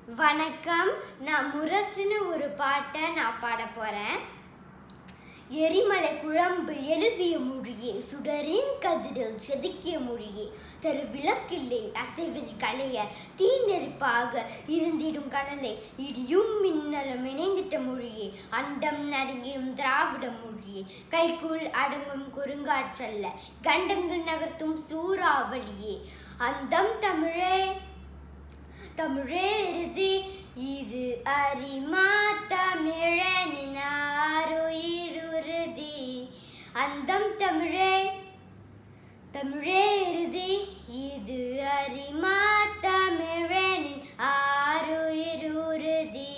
வணக்கம் நான் முரசுன்னு ஒரு பாட்டை நான் பாட போறேன் எரிமலை குழம்பில் எழுதிய மொழியே சுடரின் கதிரில் செதுக்கிய மொழியே தரு விளக்கில்லை அசைவில் களைய தீ நெருப்பாக இருந்திடும் கடலை இடியும் மின்னலும் இணைந்திட்ட மொழியே அண்டம் நடுங்கிடும் திராவிட மொழியே கைக்குள் அடங்கும் குறுங்காற்றல்ல கண்டங்கள் நகர்த்தும் சூறாவளியே அந்தம் தமிழே தமிழே இறுதி இது அரிமா தமிழனின் ஆருயிருதி அந்தம் தமிழே தமிழே இறுதி இது அரிமா தமிழனின் ஆருயிருதி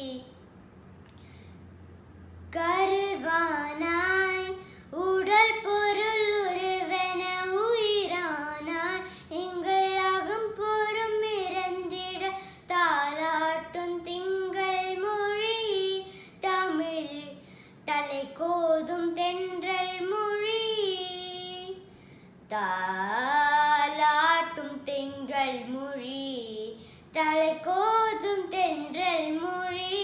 கருவானாய் உடல் பொருள் உருவென உயிரானாய் எங்கள் அகம் பொறும் இறந்திட தாலாட்டும் திங்கள் மொழி தமிழ் தலை கோதும் தென்றல் மொழி தாலாட்டும் திங்கள் மொழி தலை கோதும் தென்றல் மொழி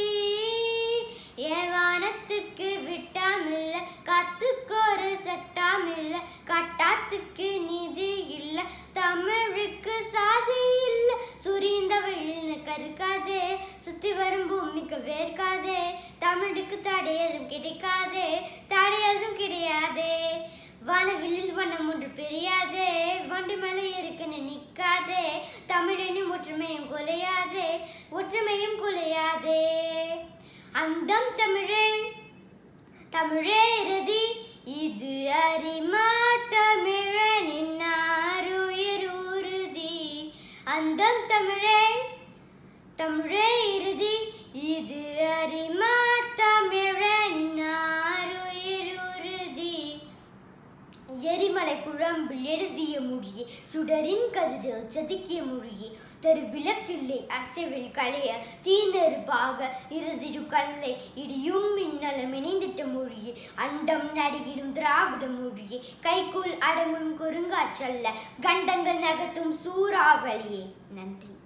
என் வானத்துக்கு விட்டாமில்ல காத்துக்கு ஒரு சட்டாமில்ல கட்டாத்துக்கு நிதி இல்ல தமிழுக்கு சாதி இல்ல சுரீந்த வெயில்னு கருக்காதே சுத்தி வரும் பூமிக்கு வேர்க்காதே தமிழுக்கு தடையதும் கிடைக்காதே தடையதும் கிடையாதே வானவில்லில் வண்ணம் ஒன்று பிரியாதே வண்டி மேலே இருக்குன்னு நிக்காதே தமிழனின் ஒற்றுமையும் குலையாதே ஒற்றுமையும் குலையாதே அந்தம் தமிழே தமிழே இறுதி இது அரிமா தமிழனின் ஆருயிர் உறுதி அந்தம் தமிழே தமிழே இறுதி இது அரிமா தமிழனின் ஆருயிர் உறுதி எரிமலை குழம்பில் எழுதிய மொழியே சுடரின் கதிரில் செதுக்கிய மொழியே தரு விளக்கில்லை அசைவில் களைய தீநெருப்பாக இறுதிடு கல்லை இடியும் மின்னலும் இணைந்திட்ட மொழியே அண்டம் நடிகிடும் திராவிட மொழியே கைக்குள் அடங்கும் குறுங்காற்றல்ல கண்டங்கள் நகர்த்தும் சூறாவளியே நன்றி